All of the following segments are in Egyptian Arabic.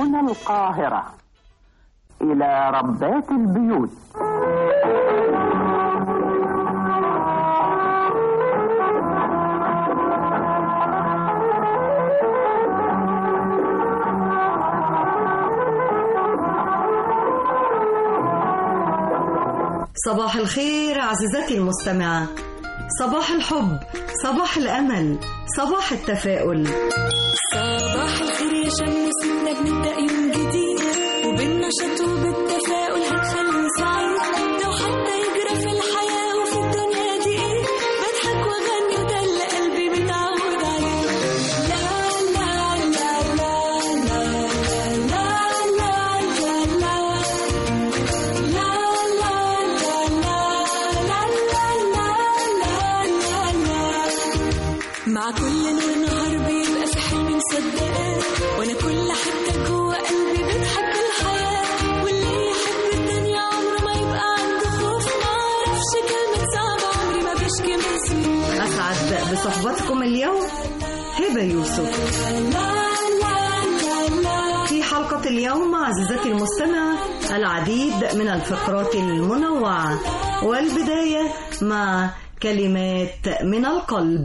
هنا القاهرة إلى ربات البيوت صباح الخير عزيزتي المستمعة صباح الحب صباح الأمل صباح التفاؤل صباح الخير يا شمس منا بنبدأ يوم جديد وبالنشاط وبالتفاؤل هنخلي سعيد لو حتى يجرى في الحياة وفي الدنيا دي ايه بضحك واغني وده اللي قلبي متعود عليه لا لا لا لا لا لا لا لا لا لا مع كل نور نهار بيبقى في حلم مصدقاه وانا كل حته جوه قلبي بتحب الحياه واللي يحب الدنيا عمره ما يبقى عنده خوف ما اعرفش كلمه صعبه عمري ما بشكي من سنين أسعد بصحبتكم اليوم هبة يوسف في حلقة اليوم عزيزتي المستمعة العديد من الفقرات المنوعة والبداية مع كلمات من القلب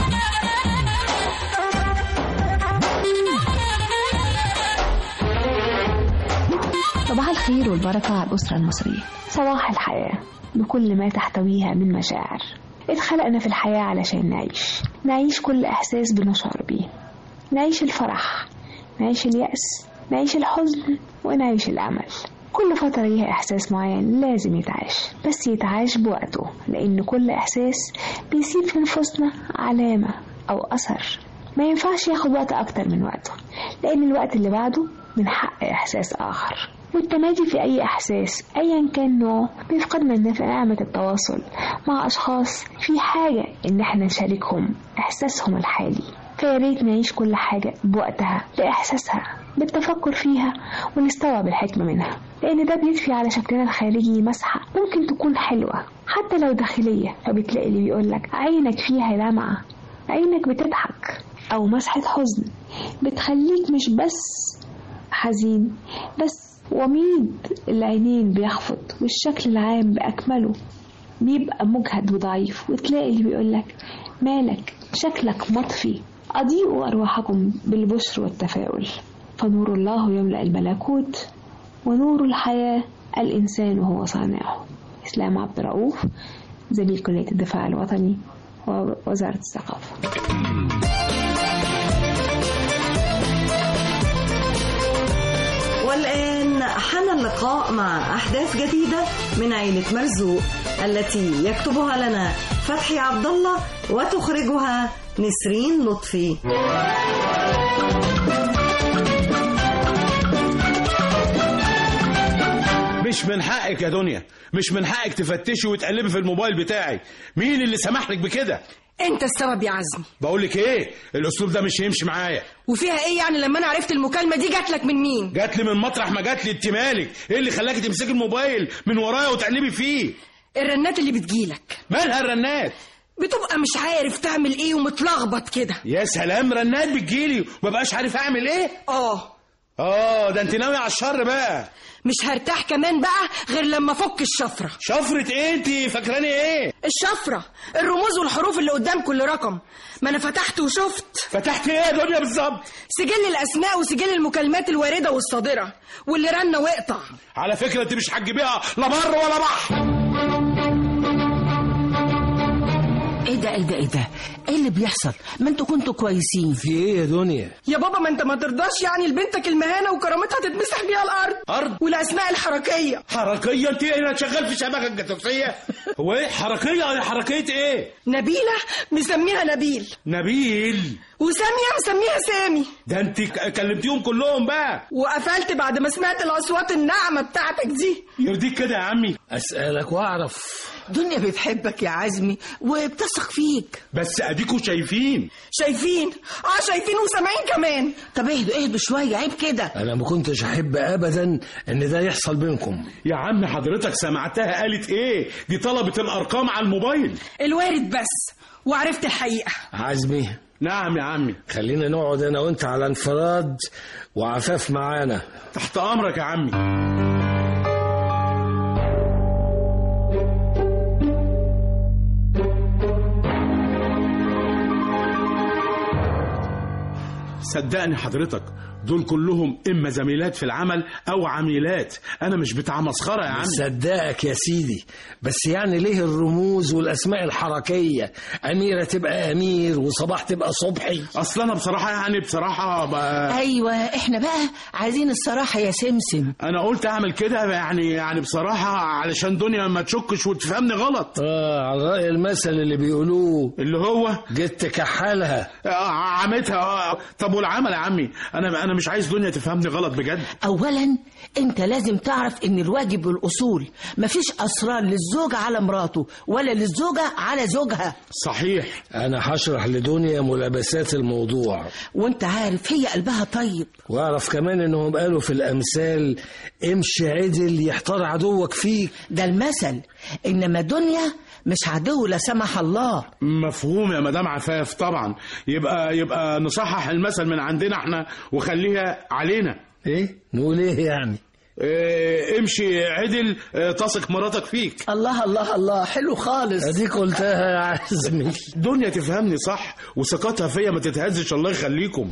صباح الخير والبركة على الأسرة المصرية صباح الحياة بكل ما تحتويها من مشاعر اتخلقنا في الحياة علشان نعيش نعيش كل إحساس بنشعر بيه نعيش الفرح نعيش اليأس نعيش الحزن ونعيش الأمل كل فترة ليها إحساس معين لازم يتعاش بس يتعاش بوقته لأن كل إحساس بيسيب في نفوسنا علامة أو أثر ما ينفعش ياخد وقت أكتر من وقته لأن الوقت اللي بعده من حق إحساس آخر والتمادي في أي إحساس أيا كان نوعه بيفقدنا نعمة التواصل مع أشخاص في حاجة إن احنا نشاركهم إحساسهم الحالي فيا ريت نعيش كل حاجة بوقتها بإحساسها بالتفكر فيها ونستوعب الحكمة منها لأن ده بيضفي على شكلنا الخارجي مسحة ممكن تكون حلوة حتى لو داخلية فبتلاقي اللي بيقولك عينك فيها لمعة عينك بتضحك أو مسحة حزن بتخليك مش بس حزين بس وميد العينين بيخفض والشكل العام بأكمله بيبقى مجهد وضعيف وتلاقي اللي بيقولك مالك شكلك مطفي أضيئوا أرواحكم بالبشر والتفاؤل فنور الله يملأ الملكوت ونور الحياة الإنسان وهو صانعه إسلام عبد الرؤوف زميل كلية الدفاع الوطني ووزارة الثقافة والآن حان اللقاء مع أحداث جديدة من عيلة مرزوق التي يكتبها لنا فتحي عبد الله وتخرجها نسرين لطفي مش من حقك يا دنيا مش من حقك تفتشي وتقلبي في الموبايل بتاعي مين اللي سمح لك بكده انت السبب يا عزمي بقول لك ايه الاسلوب ده مش هيمشي معايا وفيها ايه يعني لما انا عرفت المكالمه دي جات لك من مين جات لي من مطرح ما جات لي انت مالك ايه اللي خلاكي تمسكي الموبايل من ورايا وتقلبي فيه الرنات اللي بتجيلك مالها الرنات بتبقى مش عارف تعمل ايه ومتلخبط كده يا سلام رنات بتجيلي ومبقاش عارف اعمل ايه اه اه ده انت ناوي على الشر بقى مش هرتاح كمان بقى غير لما افك الشفره شفرة ايه انت فاكراني ايه الشفره الرموز والحروف اللي قدام كل رقم ما انا فتحت وشفت فتحت ايه يا دنيا بالظبط سجل الاسماء وسجل المكالمات الوارده والصادره واللي رن واقطع على فكره انت مش هتجيبيها لا بر ولا بحر ايه ده ايه ده ايه ده ايه اللي بيحصل ما انتوا كنتوا كويسين في ايه يا دنيا يا بابا ما انت ما ترضاش يعني لبنتك المهانه وكرامتها تتمسح بيها الارض ارض والاسماء الحركيه حركيه انت ايه شغال في شبكه جاسوسيه هو ايه حركيه حركيه ايه نبيله مسميها نبيل نبيل وساميه مسميها سامي ده انت ك- كلمتيهم كلهم بقى وقفلت بعد ما سمعت الاصوات الناعمه بتاعتك دي يرضيك كده يا عمي اسالك واعرف دنيا بتحبك يا عزمي وبتثق فيك بس اديكوا شايفين شايفين اه شايفين وسامعين كمان طب اهدوا اهدوا شويه عيب كده انا ما كنتش احب ابدا ان ده يحصل بينكم يا عم حضرتك سمعتها قالت ايه دي طلبت الارقام على الموبايل الوارد بس وعرفت الحقيقه عزمي نعم يا عمي خلينا نقعد انا وانت على انفراد وعفاف معانا تحت امرك يا عمي صدقني حضرتك دول كلهم اما زميلات في العمل او عميلات انا مش بتاع مسخره يا عم مصدقك يا سيدي بس يعني ليه الرموز والاسماء الحركيه اميره تبقى امير وصباح تبقى صبحي اصل انا بصراحه يعني بصراحه بقى ايوه احنا بقى عايزين الصراحه يا سمسم انا قلت اعمل كده يعني يعني بصراحه علشان دنيا ما تشكش وتفهمني غلط اه على راي المثل اللي بيقولوه اللي هو جيت تكحلها آه، عمتها آه. طب والعمل يا عمي انا انا مش عايز دنيا تفهمني غلط بجد اولا انت لازم تعرف ان الواجب والاصول مفيش اسرار للزوج على مراته ولا للزوجه على زوجها صحيح انا هشرح لدنيا ملابسات الموضوع وانت عارف هي قلبها طيب واعرف كمان انهم قالوا في الامثال امشي عدل يحتار عدوك فيك ده المثل انما دنيا مش عدو لا سمح الله مفهوم يا مدام عفاف طبعا يبقى يبقى نصحح المثل من عندنا احنا وخليها علينا ايه نقول ايه يعني اه امشي عدل اه تثق مراتك فيك الله الله الله حلو خالص اديك قلتها يا عزمي دنيا تفهمني صح وثقتها فيا ما تتهزش الله يخليكم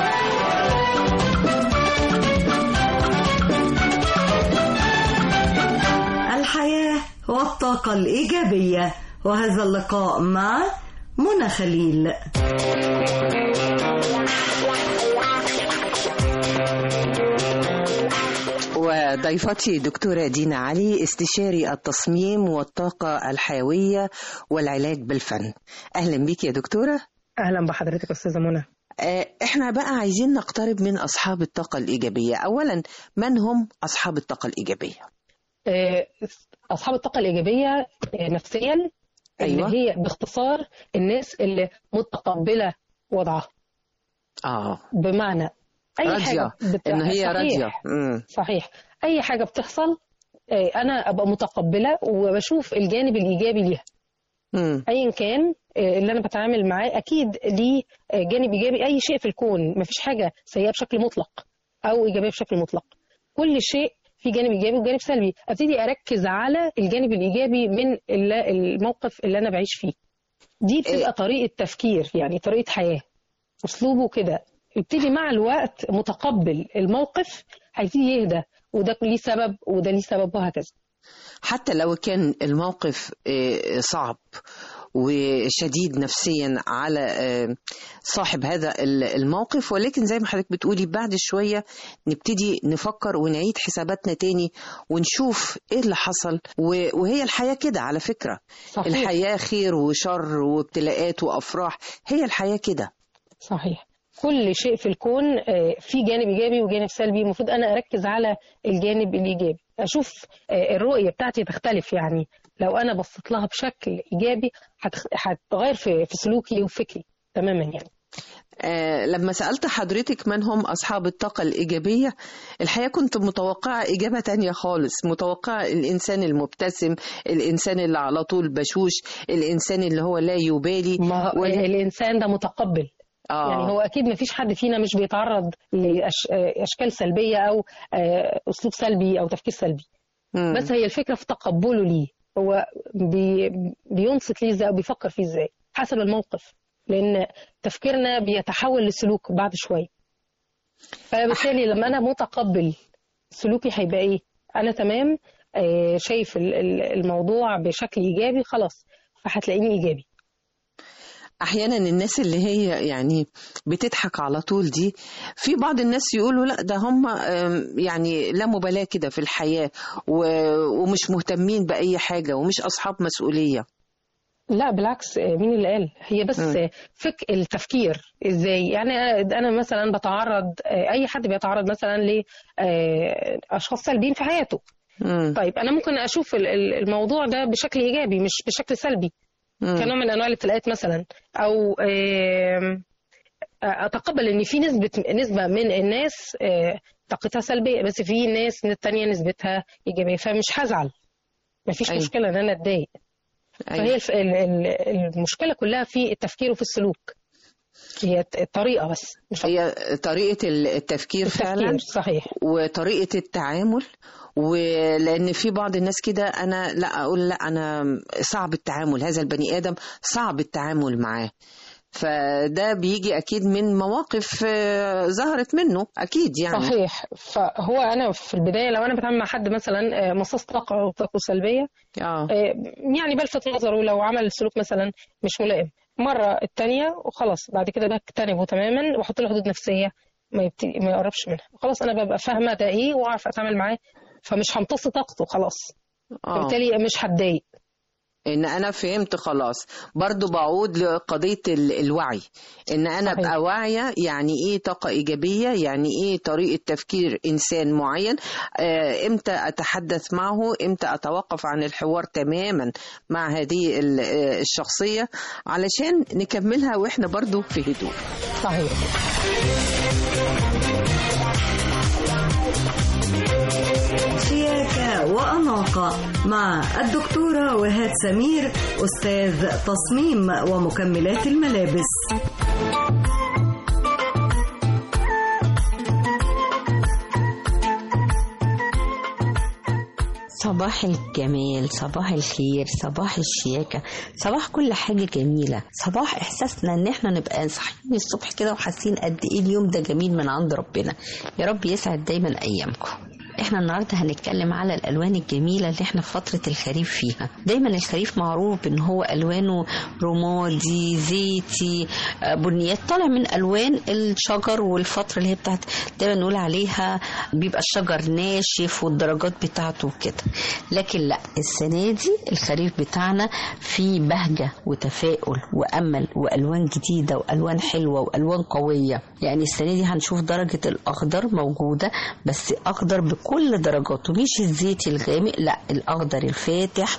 الحياة والطاقة الإيجابية وهذا اللقاء مع منى خليل وضيفتي دكتورة دينا علي استشاري التصميم والطاقة الحيوية والعلاج بالفن أهلا بك يا دكتورة اهلا بحضرتك استاذه منى آه، احنا بقى عايزين نقترب من أصحاب الطاقة الإيجابية أولا من هم أصحاب الطاقة الإيجابية آه، اصحاب الطاقه الايجابيه آه، نفسيا أيوة. اللي هي باختصار الناس اللي متقبله وضعها آه بمعنى اي راضية حاجه بت... إن هي صحيح. راضية مم. صحيح اي حاجه بتحصل آه، انا ابقى متقبله وبشوف الجانب الايجابي ليها مم. ايا كان آه، اللي انا بتعامل معاه اكيد ليه آه، جانب ايجابي اي شيء في الكون مفيش حاجه سيئه بشكل مطلق او ايجابيه بشكل مطلق كل شيء في جانب ايجابي وجانب سلبي ابتدي اركز على الجانب الايجابي من ال- الموقف اللي انا بعيش فيه دي بتبقى طريقه تفكير يعني طريقه حياه اسلوبه كده يبتدي مع الوقت متقبل الموقف هيبتدي يهدى وده ليه سبب وده ليه سبب وهكذا حتى لو كان الموقف آه، صعب وشديد نفسيا على آه، صاحب هذا ال- الموقف ولكن زي ما حضرتك بتقولي بعد شوية نبتدي نفكر ونعيد حساباتنا تاني ونشوف ايه اللي حصل و- وهي الحياة كده على فكرة صحيح. الحياة خير وشر وابتلاءات وأفراح هي الحياة كده صحيح كل شيء في الكون آه، فيه جانب ايجابي وجانب سلبي المفروض انا اركز على الجانب الايجابي اشوف آه، الرؤيه بتاعتي تختلف يعني لو انا بصيت لها بشكل ايجابي هتخ- هتغير في في سلوكي وفكري تماما يعني آه لما سألت حضرتك من هم أصحاب الطاقة الإيجابية الحقيقة كنت متوقعة إجابة تانية خالص متوقعة الإنسان المبتسم الإنسان اللي على طول بشوش الإنسان اللي هو لا يبالي ما ولا- الانسان ده متقبل آه. يعني هو اكيد ما فيش حد فينا مش بيتعرض لاشكال سلبيه او آه، اسلوب سلبي او تفكير سلبي مم. بس هي الفكره في تقبله ليه هو بي بينصت ليه ازاي او بيفكر فيه ازاي حسب الموقف لان تفكيرنا بيتحول لسلوك بعد شويه فبالتالي لما انا متقبل سلوكي هيبقى ايه انا تمام آه، شايف ال- ال- الموضوع بشكل ايجابي خلاص فهتلاقيني ايجابي احيانا الناس اللي هي يعني بتضحك على طول دي في بعض الناس يقولوا لا ده هم آم، يعني لا مبالاة كده في الحياة و- ومش مهتمين بأي حاجة ومش أصحاب مسؤولية لا بالعكس آه، مين اللي قال هي بس مم. آه، فك التفكير ازاي يعني أنا- انا مثلا بتعرض آه، اي حد بيتعرض مثلا لاشخاص سلبيين في حياته مم. طيب انا ممكن اشوف ال- ال- الموضوع ده بشكل ايجابي مش بشكل سلبي مم. كنوع من انواع الابتلاءات مثلا او آم، اتقبل ان في نسبه نسبه من الناس آه، طاقتها سلبيه بس في ناس تانية نسبتها ايجابيه فمش هزعل مفيش أيوة. مشكله ان انا اتضايق أيوة. فهي الف... ال- ال- المشكله كلها في التفكير وفي السلوك هي الطريقه بس مش هي طريقة التفكير فعلا صحيح وطريقة التعامل ولان في بعض الناس كده انا لا اقول لا انا صعب التعامل هذا البني ادم صعب التعامل معاه فده بيجي اكيد من مواقف آه، ظهرت منه اكيد يعني صحيح فهو انا في البدايه لو انا بتعامل مع حد مثلا آه، مصاص طاقه او طاقه سلبيه اه آه، يعني بلفت نظره لو عمل سلوك مثلا مش ملائم مره التانية وخلاص بعد كده بجتنبه تماما واحط له حدود نفسيه ما يبتدي ما يقربش منها خلاص انا ببقى فاهمه ده ايه واعرف اتعامل معاه فمش همتص طاقته خلاص آه. بالتالي مش هتضايق ان انا فهمت خلاص برضو بعود لقضية ال- الوعي ان انا صحيح. ابقى واعية يعني ايه طاقة ايجابية يعني ايه طريقة تفكير انسان معين آه، امتى اتحدث معه امتى اتوقف عن الحوار تماما مع هذه ال- آه، الشخصية علشان نكملها واحنا برضو في هدوء صحيح شياكة وأناقة مع الدكتورة وهاد سمير أستاذ تصميم ومكملات الملابس صباح الجمال صباح الخير صباح الشياكة صباح كل حاجة جميلة صباح إحساسنا إن إحنا نبقى صاحيين الصبح كده وحاسين قد إيه اليوم ده جميل من عند ربنا يا رب يسعد دايما أيامكم احنا النهارده هنتكلم على الالوان الجميله اللي احنا في فتره الخريف فيها دايما الخريف معروف ان هو الوانه رمادي زيتي آه، بنيات طالع من الوان الشجر والفتره اللي هي بتاعت دايما نقول عليها بيبقى الشجر ناشف والدرجات بتاعته وكده لكن لا السنه دي الخريف بتاعنا فيه بهجه وتفاؤل وامل والوان جديده والوان حلوه والوان قويه يعني السنه دي هنشوف درجه الاخضر موجوده بس اخضر بكل درجاته مش الزيتي الغامق لا الاخضر الفاتح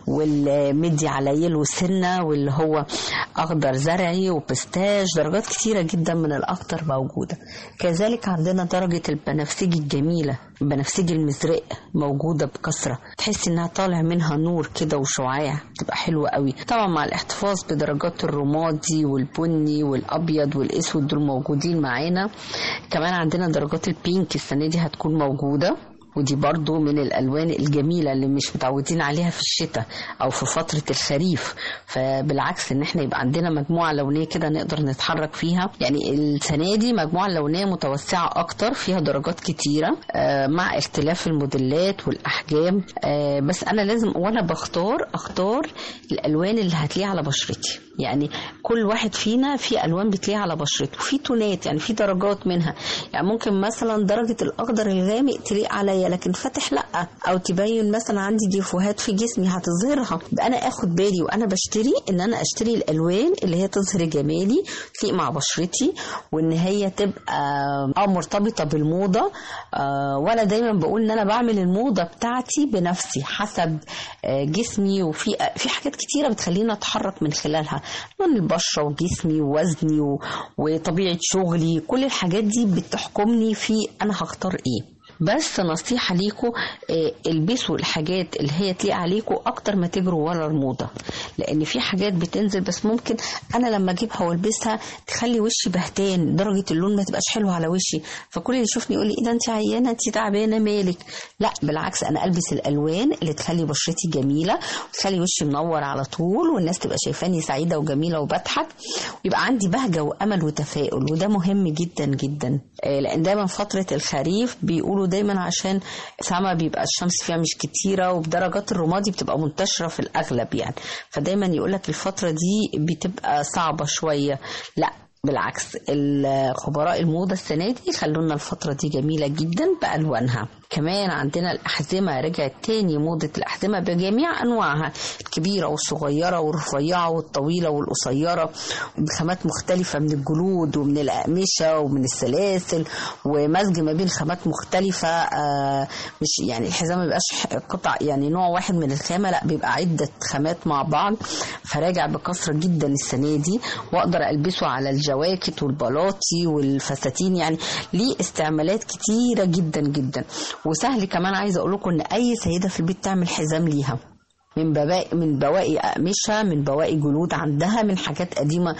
والمدي على يلو سنه واللي هو اخضر زرعي وبستاش درجات كتيره جدا من الاخضر موجوده كذلك عندنا درجه البنفسجي الجميله البنفسجي المزرق موجوده بكثره تحس انها طالع منها نور كده وشعاع تبقى حلوه قوي طبعا مع الاحتفاظ بدرجات الرمادي والبني والابيض والاسود دول موجودين معانا كمان عندنا درجات البينك السنه دي هتكون موجوده ودي برضو من الألوان الجميلة اللي مش متعودين عليها في الشتاء أو في فترة الخريف فبالعكس إن احنا يبقى عندنا مجموعة لونية كده نقدر نتحرك فيها يعني السنة دي مجموعة لونية متوسعة أكتر فيها درجات كتيرة آه، مع اختلاف الموديلات والأحجام آه، بس أنا لازم وأنا بختار أختار الألوان اللي هتليق على بشرتي يعني كل واحد فينا في ألوان بتليق على بشرته في تونات يعني في درجات منها يعني ممكن مثلا درجة الأخضر الغامق تليق عليا لكن فاتح لأ أو تبين مثلا عندي ديفوهات في جسمي هتظهرها يبقى أنا آخد بالي وأنا بشتري إن أنا أشتري الألوان اللي هي تظهر جمالي تليق مع بشرتي وإن هي تبقى أو مرتبطة بالموضة آه، وأنا دايما بقول إن أنا بعمل الموضة بتاعتي بنفسي حسب آه، جسمي وفي في حاجات كتيرة بتخليني أتحرك من خلالها لون البشرة وجسمي ووزني و- وطبيعة شغلي كل الحاجات دي بتحكمني في أنا هختار إيه بس نصيحة ليكوا آه، البسوا الحاجات اللي هي تليق عليكوا أكتر ما تجروا ورا الموضة لأن في حاجات بتنزل بس ممكن أنا لما أجيبها والبسها تخلي وشي بهتان درجة اللون ما تبقاش حلوة على وشي فكل اللي يشوفني يقول لي إيه ده أنت عيانة أنت تعبانة مالك لا بالعكس أنا ألبس الألوان اللي تخلي بشرتي جميلة وتخلي وشي منور على طول والناس تبقى شايفاني سعيدة وجميلة وبضحك ويبقى عندي بهجة وأمل وتفاؤل وده مهم جدا جدا آه، لأن دايما فترة الخريف بيقولوا دايما عشان سما بيبقى الشمس فيها مش كتيرة وبدرجات الرمادي بتبقى منتشرة في الأغلب يعني فدايما يقولك الفترة دي بتبقى صعبة شوية لا بالعكس الخبراء الموضة السنة دي خلونا الفترة دي جميلة جدا بألوانها كمان عندنا الأحزمة رجعت تاني موضة الأحزمة بجميع أنواعها الكبيرة والصغيرة والرفيعة والطويلة والقصيرة بخامات مختلفة من الجلود ومن الأقمشة ومن السلاسل ومزج ما بين خامات مختلفة آه، مش يعني الحزام ما بيبقاش قطع يعني نوع واحد من الخامة لا بيبقى عدة خامات مع بعض فراجع بكثرة جدا السنة دي وأقدر ألبسه على الجواكت والبلاطي والفساتين يعني ليه استعمالات كتيرة جدا جدا وسهل كمان عايزة أقول لكم إن أي سيدة في البيت تعمل حزام ليها من بواقي من بواقي أقمشة من بواقي جلود عندها من حاجات قديمة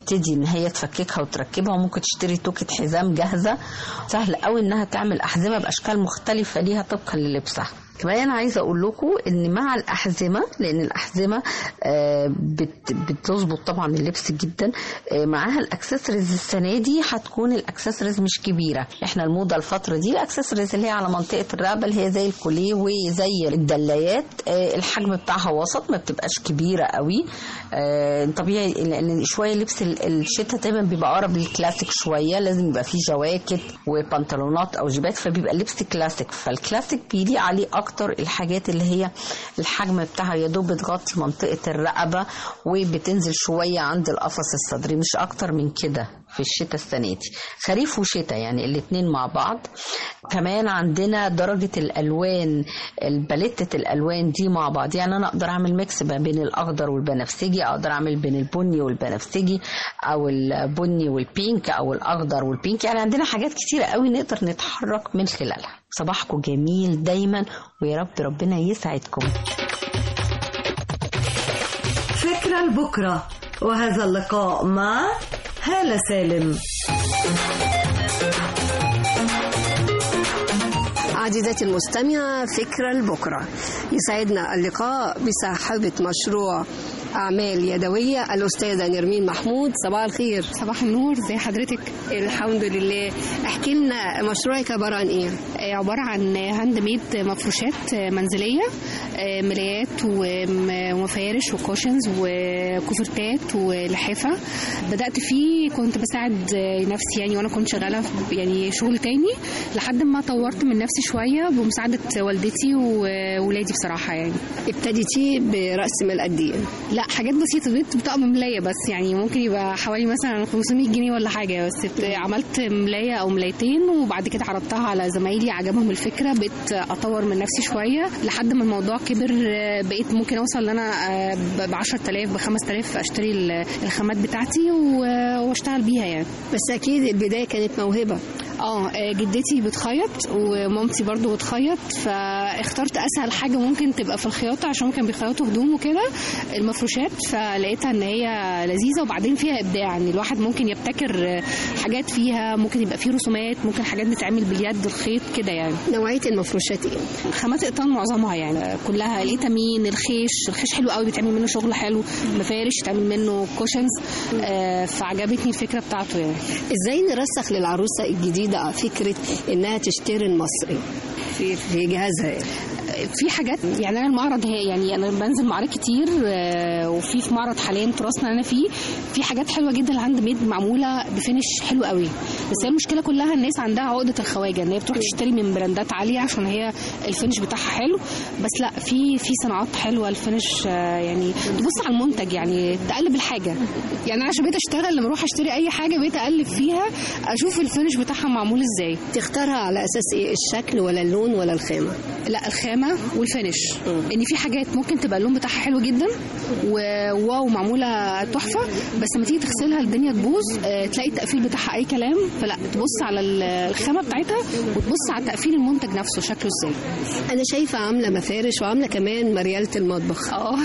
تبتدي ان هي تفككها وتركبها وممكن تشتري توكة حزام جاهزة سهل قوي انها تعمل احزمة باشكال مختلفة ليها طبقا للبسها كمان انا عايزه اقول لكم ان مع الاحزمه لان الاحزمه آه، بت- بتظبط طبعا اللبس جدا آه، معاها الاكسسوارز السنه دي هتكون الاكسسوارز مش كبيره احنا الموضه الفتره دي الاكسسوارز اللي هي على منطقه الرقبه اللي هي زي الكوليه وزي الدلايات آه، الحجم بتاعها وسط ما بتبقاش كبيره قوي آه، طبيعي لان شويه لبس ال- الشتاء دايما بيبقى اقرب للكلاسيك شويه لازم يبقى فيه جواكت وبنطلونات او جيبات فبيبقى اللبس كلاسيك فالكلاسيك بيليق عليه اكتر الحاجات اللي هي الحجم بتاعها يا دوب بتغطي منطقه الرقبه وبتنزل شويه عند القفص الصدري مش اكتر من كده في الشتاء السنه دي خريف وشتاء يعني الاتنين مع بعض كمان عندنا درجه الالوان الباليتة الالوان دي مع بعض يعني انا اقدر اعمل ميكس ما بين الاخضر والبنفسجي اقدر اعمل بين البني والبنفسجي او البني والبينك او الاخضر والبينك يعني عندنا حاجات كتيره قوي نقدر نتحرك من خلالها صباحكم جميل دايما ويا رب ربنا يسعدكم فكرة لبكرة وهذا اللقاء مع هالة سالم عزيزتي المستمعة فكرة لبكرة يسعدنا اللقاء بصاحبة مشروع أعمال يدوية الأستاذة نرمين محمود صباح الخير صباح النور زي حضرتك الحمد لله احكي لنا مشروعك عبارة عن إيه؟ آه، عبارة عن هاند ميد مفروشات آه، منزلية آه، ملايات وم- ومفارش وكوشنز وكوفرتات ولحافة بدأت فيه كنت بساعد آه، نفسي يعني وأنا كنت شغالة في- يعني شغل تاني لحد ما طورت من نفسي شوية بمساعدة والدتي وولادي بصراحة يعني ابتديتي برأس مال قد إيه؟ لا حاجات بسيطة بقيت بطقم ملاية بس يعني ممكن يبقى حوالي مثلا 500 جنيه ولا حاجة بس بت- عملت ملاية أو ملايتين وبعد كده عرضتها على زمايلي عجبهم الفكرة بقيت أطور من نفسي شوية لحد ما الموضوع كبر آه، بقيت ممكن أوصل إن أنا ب 10000 ب 5000 أشتري ال- الخامات بتاعتي و- وأشتغل بيها يعني بس أكيد البداية كانت موهبة اه آه، جدتي بتخيط ومامتي برضو بتخيط فاخترت اسهل حاجه ممكن تبقى في الخياطه عشان كانوا بيخيطوا هدوم وكده المفروشات فلقيتها ان هي لذيذه وبعدين فيها ابداع يعني الواحد ممكن يبتكر آه، حاجات فيها ممكن يبقى فيه رسومات ممكن حاجات بتتعمل باليد الخيط كده يعني نوعية المفروشات إيه؟ خامات قطن معظمها يعني آه، كلها الإيتامين الخيش الخيش حلو قوي بيتعمل منه شغل حلو مفارش تعمل منه كوشنز آه، فعجبتني الفكره بتاعته يعني إزاي نرسخ للعروسة الجديدة فكرة إنها تشتري المصري في في جهازها يعني؟ في حاجات يعني انا المعرض هي يعني انا بنزل معارض كتير آه، وفي في معرض حاليا تراثنا اللي انا فيه في حاجات حلوه جدا الهاند ميد معموله بفينش حلو قوي بس هي المشكله كلها الناس عندها عقده الخواجه ان هي بتروح تشتري من براندات عاليه عشان هي الفينش بتاعها حلو بس لا في في صناعات حلوه الفينش آه، يعني تبص على المنتج يعني تقلب الحاجه يعني انا عشان بقيت اشتغل لما اروح اشتري اي حاجه بقيت اقلب فيها اشوف الفينش بتاعها معمول ازاي تختارها على أساس إيه الشكل ولا اللون ولا الخامة؟ لا الخامه والفينش ان في حاجات ممكن تبقى اللون بتاعها حلو جدا وواو معموله تحفه بس لما تيجي تغسلها الدنيا تبوظ آه، تلاقي التقفيل بتاعها اي كلام فلا تبص على ال- الخامه بتاعتها وتبص على تقفيل المنتج نفسه شكله ازاي أنا شايفة عاملة مفارش وعاملة كمان مريالة المطبخ اه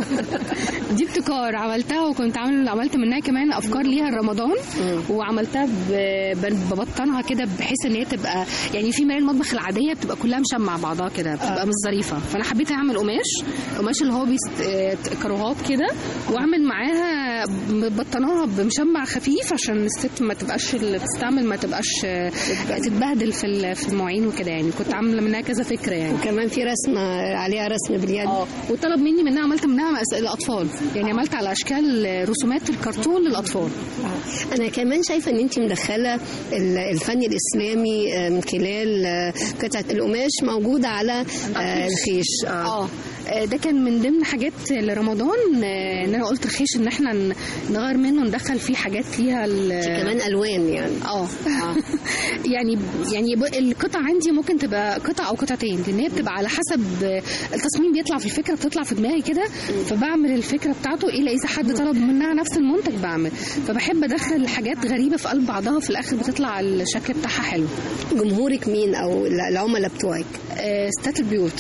دي ابتكار عملتها وكنت عامل عملت منها كمان افكار ليها رمضان وعملتها ب- ب- ببطنها كده بحيث ان هي تبقى يعني في مرايه المطبخ العاديه بتبقى كلها مشمع بعضها كده بتبقى مش ظريفه فانا حبيت اعمل قماش قماش اللي هو بيست... آه، كروهات كده واعمل معاها بطناها بمشمع خفيف عشان الست ما تبقاش اللي بتستعمل ما تبقاش آه، تتبهدل في ال- في المواعين وكده يعني كنت عامله منها كذا فكره يعني وكمان في رسمة عليها رسم باليد اه وطلب مني منها عملت منها مس- الاطفال يعني عملت على اشكال رسومات الكرتون للاطفال أنا كمان شايفة إن أنت مدخلة ال- الفن الإسلامي آه، من خلال آه، قطعة القماش موجودة على آه، الخيش اه آه، ده كان من ضمن حاجات لرمضان آه، ان انا قلت الخيش ان احنا ن- نغير منه ندخل فيه حاجات فيها كمان الوان يعني اه يعني يعني ب- القطع عندي ممكن تبقى قطع او قطعتين لان هي بتبقى على حسب آه، التصميم بيطلع في الفكره بتطلع في دماغي كده فبعمل الفكره بتاعته الا اذا حد طلب منها نفس المنتج بعمل فبحب ادخل حاجات غريبه في قلب بعضها في الاخر بتطلع الشكل بتاعها حلو جمهورك مين او العملاء بتوعك آه، ستات البيوت البيوت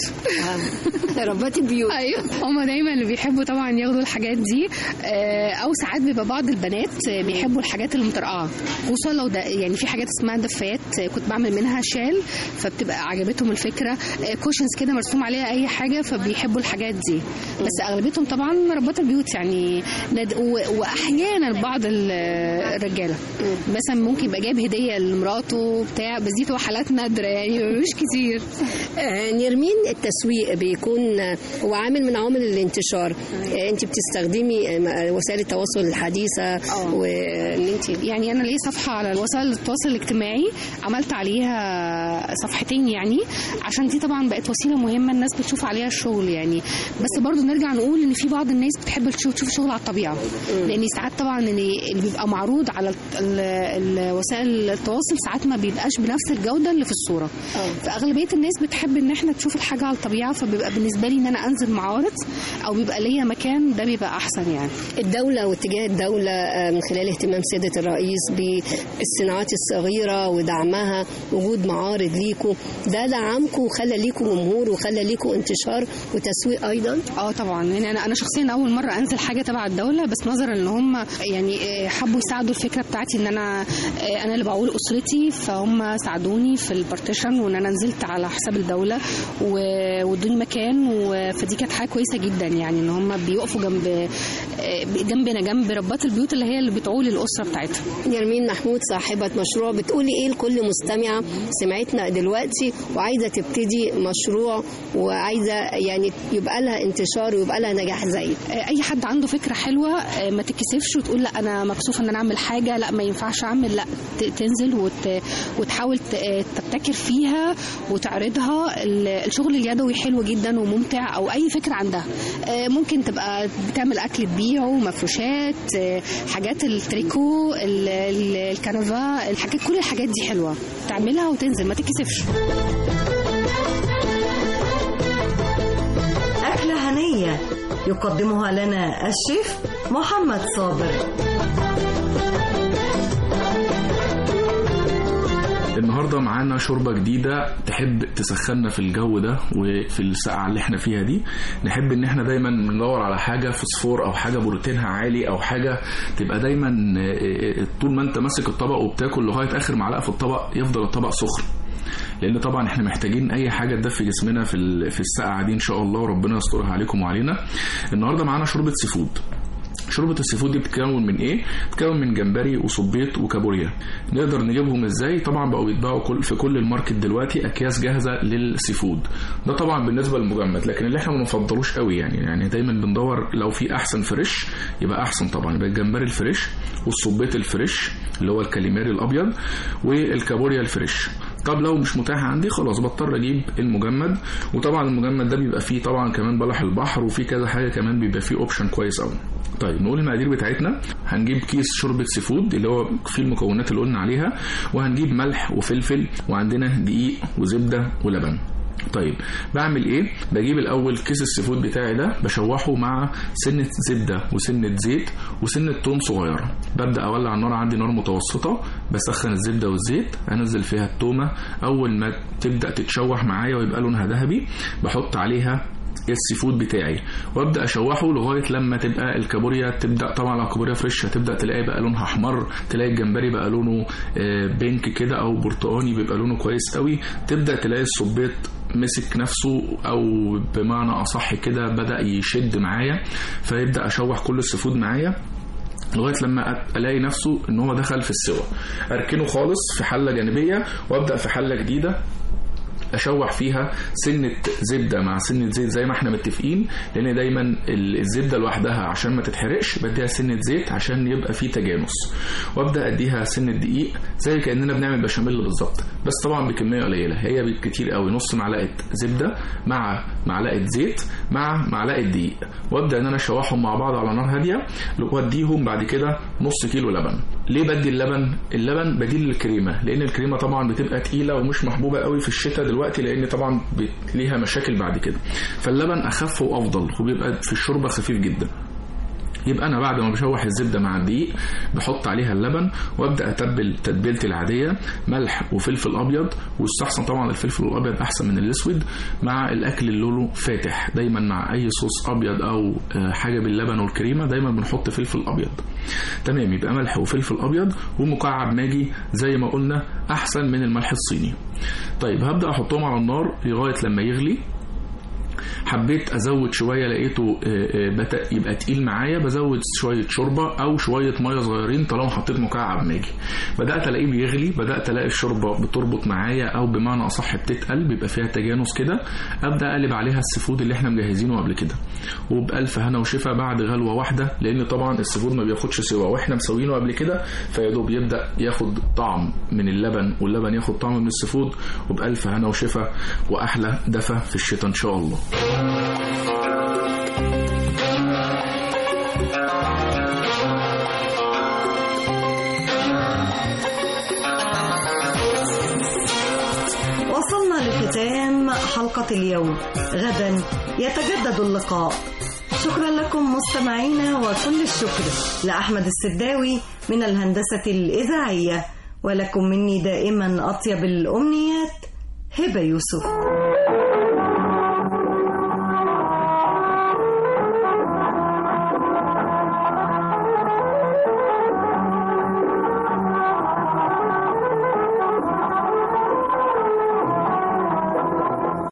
ربات البيوت ايوه هم دايما اللي بيحبوا طبعا ياخدوا الحاجات دي آه، او ساعات بيبقى بعض البنات آه، بيحبوا الحاجات المطرقعه خصوصا لو ده يعني في حاجات اسمها دفايات آه، كنت بعمل منها شال فبتبقى عجبتهم الفكره كوشنز كده مرسوم عليها اي حاجه فبيحبوا الحاجات دي بس اغلبيتهم طبعا ربات البيوت يعني ند- و- واحيانا بعض ال- الرجاله مثلا ممكن يبقى جايب هديه لمراته بتاع بس دي بتبقى حالات نادره يعني مش كتير آه، نرمين التسويق بيكون آه، هو عامل من عوامل الانتشار آه، انت بتستخدمي آه، وسائل التواصل الحديثه وان انت يعني انا ليا صفحه على وسائل التواصل الاجتماعي عملت عليها صفحتين يعني عشان دي طبعا بقت وسيله مهمه الناس بتشوف عليها الشغل يعني بس برضو نرجع نقول ان في بعض الناس بتحب تشوف تشوف شغل على الطبيعه لان ساعات طبعا ان اللي بيبقى معروض على ال- ال- الوسائل التواصل ساعات ما بيبقاش بنفس الجوده اللي في الصوره فاغلبيه الناس بتحب ان احنا تشوف الحاجه على الطبيعه فبيبقى بالنسبه لي ان انا انزل معارض او بيبقى ليا مكان ده بيبقى احسن يعني الدولة واتجاه الدولة آه، من خلال اهتمام سيادة الرئيس بالصناعات الصغيرة ودعمها وجود معارض ليكوا ده دعمكم وخلى ليكوا جمهور وخلى ليكوا انتشار وتسويق أيضا اه طبعا يعني انا انا شخصيا اول مره انزل حاجه تبع الدوله بس نظرا ان هم يعني آه، حبوا يساعدوا الفكره بتاعتي ان انا آه، انا اللي بقول اسرتي فهم ساعدوني في البارتيشن وان انا نزلت على حساب الدوله و- وادوني مكان و- فدي كانت حاجه كويسه جدا يعني ان هم بيقفوا جنب آه، جنبنا جنب ربات البيوت اللي هي اللي بتعول الاسره بتاعتها نرمين محمود صاحبة مشروع بتقولي ايه لكل مستمعة سمعتنا دلوقتي وعايزة تبتدي مشروع وعايزة يعني يبقى لها انتشار ويبقى لها نجاح زي اي حد عنده فكره حلوه آه، ما تتكسفش وتقول لا انا مكسوفه ان انا اعمل حاجه لا ما ينفعش اعمل لا ت- تنزل وت... وتحاول ت- آه، تبتكر فيها وتعرضها ال- الشغل اليدوي حلو جدا وممتع او اي فكره عندها آه، ممكن تبقى بتعمل اكل تبيعه مفروشات آه، حاجات التريكو ال- ال- الكنفا الحاجات كل الحاجات دي حلوه تعملها وتنزل ما تتكسفش أكلة هنية يقدمها لنا الشيف محمد صابر النهارده معانا شوربه جديده تحب تسخننا في الجو ده وفي السقعه اللي احنا فيها دي نحب ان احنا دايما ندور على حاجه فوسفور او حاجه بروتينها عالي او حاجه تبقى دايما آه، آه، طول ما انت ماسك الطبق وبتاكل لغايه اخر معلقه في الطبق يفضل الطبق سخن لان طبعا احنا محتاجين اي حاجه تدفي جسمنا في ال- في السقعه دي ان شاء الله وربنا يسترها عليكم وعلينا النهارده معانا شوربه سي فود شوربة السي فود دي بتتكون من ايه؟ بتتكون من جمبري وصبيط وكابوريا. نقدر نجيبهم ازاي؟ طبعا بقوا بيتباعوا كل في كل الماركت دلوقتي اكياس جاهزة للسي فود. ده طبعا بالنسبة للمجمد، لكن اللي احنا ما بنفضلوش قوي يعني يعني دايما بندور لو في احسن فريش يبقى احسن طبعا يبقى الجمبري الفريش والصبيط الفريش اللي هو الكاليماري الابيض والكابوريا الفريش. طب لو مش متاح عندي خلاص بضطر اجيب المجمد وطبعا المجمد ده بيبقى فيه طبعا كمان بلح البحر وفيه كذا حاجه كمان بيبقى فيه اوبشن كويس قوي طيب نقول المقادير بتاعتنا هنجيب كيس شوربه سي فود اللي هو فيه المكونات اللي قلنا عليها وهنجيب ملح وفلفل وعندنا دقيق وزبده ولبن طيب بعمل ايه بجيب الاول كيس السيفود بتاعي ده بشوحه مع سنه زبده وسنه زيت وسنه توم صغيره ببدا اولع النار عندي نار متوسطه بسخن الزبده والزيت انزل فيها التومه اول ما تبدا تتشوح معايا ويبقى لونها ذهبي بحط عليها السي فود بتاعي وابدا اشوحه لغايه لما تبقى الكابوريا تبدا طبعا لو الكابوريا فريش هتبدا تلاقي بقى لونها احمر تلاقي الجمبري بقى لونه آه، بينك كده او برتقاني بيبقى لونه كويس قوي تبدا تلاقي الصبيط مسك نفسه او بمعنى اصح كده بدا يشد معايا فيبدا اشوح كل السفود معايا لغايه لما أ- الاقي نفسه ان هو دخل في السوا اركنه خالص في حله جانبيه وابدا في حله جديده اشوح فيها سنه زبده مع سنه زيت زي ما احنا متفقين لان دايما ال- الزبده لوحدها عشان ما تتحرقش بديها سنه زيت عشان يبقى فيه تجانس وابدا اديها سنه دقيق زي كاننا بنعمل بشاميل بالظبط بس طبعا بكميه قليله هي بالكتير قوي نص معلقه زبده مع معلقه زيت مع معلقه دقيق وابدا ان انا اشوحهم مع بعض على نار هاديه واديهم بعد كده نص كيلو لبن ليه بدي اللبن اللبن بديل للكريمه لان الكريمه طبعا بتبقى تقيله ومش محبوبه قوي في الشتاء دلوقتي لان طبعا بت- ليها مشاكل بعد كده فاللبن اخف وافضل وبيبقى في الشوربه خفيف جدا يبقى انا بعد ما بشوح الزبده مع الدقيق بحط عليها اللبن وابدا اتبل تتبيلتي العاديه ملح وفلفل ابيض واستحسن طبعا الفلفل الابيض احسن من الاسود مع الاكل اللي لونه فاتح دايما مع اي صوص ابيض او آه، حاجه باللبن والكريمه دايما بنحط فلفل ابيض تمام يبقى ملح وفلفل ابيض ومكعب ماجي زي ما قلنا احسن من الملح الصيني طيب هبدا احطهم على النار لغايه لما يغلي حبيت ازود شويه لقيته آه، آه، بدا يبقى تقيل معايا بزود شويه شوربه او شويه ميه صغيرين طالما حطيت مكعب ماجي بدات الاقيه بيغلي بدات الاقي الشوربه بتربط معايا او بمعنى اصح بتتقل بيبقى فيها تجانس كده ابدا اقلب عليها السفود اللي احنا مجهزينه قبل كده وبالف هنا وشفا بعد غلوه واحده لان طبعا السفود ما بياخدش سوا واحنا مسوينه قبل كده فيدوب يبدا ياخد طعم من اللبن واللبن ياخد طعم من السفود وبالف هنا وشفا واحلى دفى في الشتاء ان شاء الله وصلنا لختام حلقة اليوم غدا يتجدد اللقاء شكرا لكم مستمعينا وكل الشكر لأحمد السداوي من الهندسة الإذاعية ولكم مني دائما أطيب الأمنيات هبة يوسف